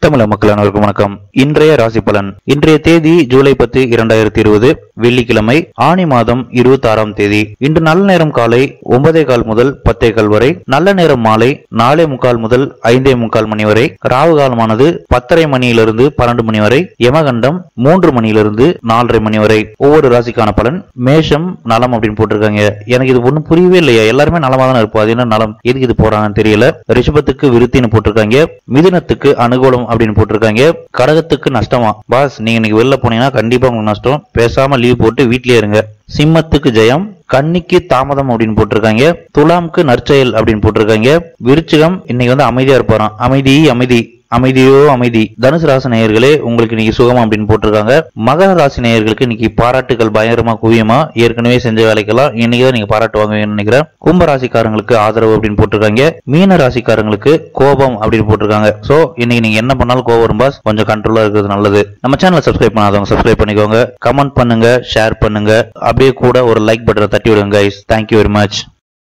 தமிழக மக்கள் அனைவருக்கும் வணக்கம் இன்றைய ராசி பலன் இன்றைய தேதி ஜூலை பத்து இரண்டாயிரத்தி இருபது வெள்ளிக்கிழமை ஆணி மாதம் இருபத்தி ஆறாம் தேதி இன்று நல்ல நேரம் காலை ஒன்பதே கால் முதல் பத்தே கால் வரை நல்ல நேரம் மாலை நாலே முக்கால் முதல் ஐந்தே முக்கால் மணி வரை ராவு காலமானது பத்தரை மணியிலிருந்து பன்னெண்டு மணி வரை யமகண்டம் மூன்று மணியிலிருந்து நாலரை மணி வரை ஒவ்வொரு ராசிக்கான பலன் மேஷம் நலம் அப்படின்னு போட்டிருக்காங்க எனக்கு இது ஒண்ணும் புரியவே இல்லையா எல்லாருமே நலமா தானே இருப்போம் அது என்ன நலம் எதுக்கு இது போறாங்கன்னு தெரியல ரிஷபத்துக்கு விருத்தின்னு போட்டிருக்காங்க மிதுனத்துக்கு அனுகூலம் அப்படின்னு போட்டிருக்காங்க கடகத்துக்கு நஷ்டமா பாஸ் நீங்க இன்னைக்கு வெளில போனீங்கன்னா கண்டிப்பா உங்களுக்கு நஷ்டம் பேசாம லீவ் போட்டு வீட்லயே இருங்க சிம்மத்துக்கு ஜெயம் கன்னிக்கு தாமதம் அப்படின்னு போட்டிருக்காங்க துலாம்க்கு நற்செயல் அப்படின்னு போட்டிருக்காங்க விருச்சிகம் இன்னைக்கு வந்து அமைதியா இருப்பாராம் அமைதி அமைதி அமைதியோ அமைதி தனுசு ராசி நேயர்களே உங்களுக்கு இன்னைக்கு சுகம் அப்படின்னு போட்டிருக்காங்க மகர ராசி நேயர்களுக்கு இன்னைக்கு பாராட்டுகள் பயங்கரமா குவியமா ஏற்கனவே செஞ்ச வேலைக்கெல்லாம் இன்னைக்கு தான் நீங்க பாராட்டு வாங்குவீங்கன்னு நினைக்கிறேன் கும்ப ராசிக்காரங்களுக்கு ஆதரவு அப்படின்னு போட்டிருக்காங்க மீன ராசிக்காரங்களுக்கு கோபம் அப்படின்னு போட்டிருக்காங்க சோ இன்னைக்கு நீங்க என்ன பண்ணாலும் கோபம் வரும் பாஸ் கொஞ்சம் கண்ட்ரோலா இருக்கிறது நல்லது நம்ம சேனலை சப்ஸ்கிரைப் பண்ணாதவங்க சப்ஸ்கிரைப் பண்ணிக்கோங்க கமெண்ட் பண்ணுங்க ஷேர் பண்ணுங்க அப்படியே கூட ஒரு லைக் பட்டனை தட்டி விடுங்க கைஸ் தேங்க்யூ வெரி மச்